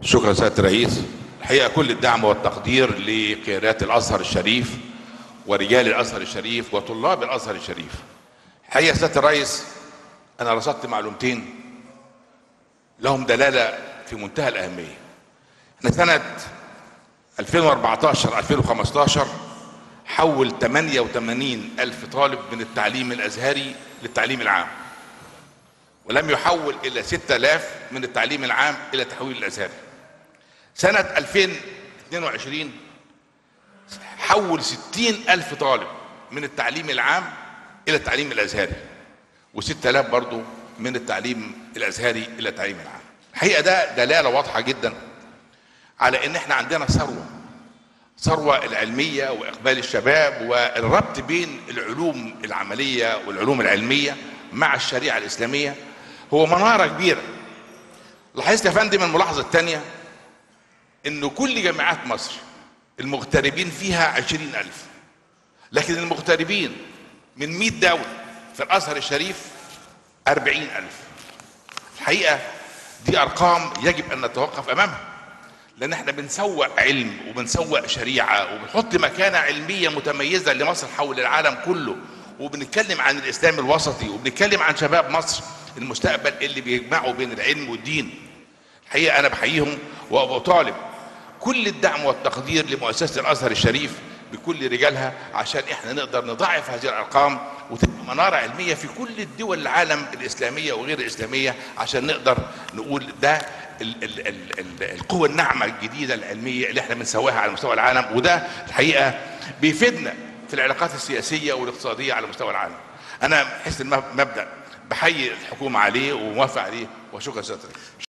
شكرا سيادة الرئيس الحقيقة كل الدعم والتقدير لقيادات الأزهر الشريف ورجال الأزهر الشريف وطلاب الأزهر الشريف الحقيقة سيادة الرئيس أنا رصدت معلومتين لهم دلالة في منتهى الأهمية احنا سنة 2014 2015 حول 88 ألف طالب من التعليم الأزهري للتعليم العام ولم يحول إلا 6000 من التعليم العام إلى تحويل الأزهري سنة 2022 حول 60 ألف طالب من التعليم العام إلى التعليم الأزهري و6000 برضو من التعليم الأزهري إلى التعليم العام الحقيقة ده دلالة واضحة جدا على إن إحنا عندنا ثروة ثروة العلمية وإقبال الشباب والربط بين العلوم العملية والعلوم العلمية مع الشريعة الإسلامية هو منارة كبيرة لاحظت يا فندم الملاحظة الثانية إنه كل جامعات مصر المغتربين فيها عشرين ألف لكن المغتربين من مئة دولة في الأزهر الشريف أربعين ألف الحقيقة دي أرقام يجب أن نتوقف أمامها لان احنا بنسوق علم وبنسوق شريعه وبنحط مكانه علميه متميزه لمصر حول العالم كله وبنتكلم عن الاسلام الوسطي وبنتكلم عن شباب مصر المستقبل اللي بيجمعوا بين العلم والدين الحقيقه انا بحييهم وبطالب كل الدعم والتقدير لمؤسسه الازهر الشريف بكل رجالها عشان احنا نقدر نضاعف هذه الارقام وتبقى مناره علميه في كل الدول العالم الاسلاميه وغير الاسلاميه عشان نقدر نقول ده ال ال ال ال القوة الناعمة الجديدة العلمية اللي احنا بنسواها على مستوى العالم وده الحقيقة بيفيدنا في العلاقات السياسية والاقتصادية على مستوى العالم. أنا حس المبدأ بحيي الحكومة عليه وموافق عليه وشكرا سيادة الرئيس.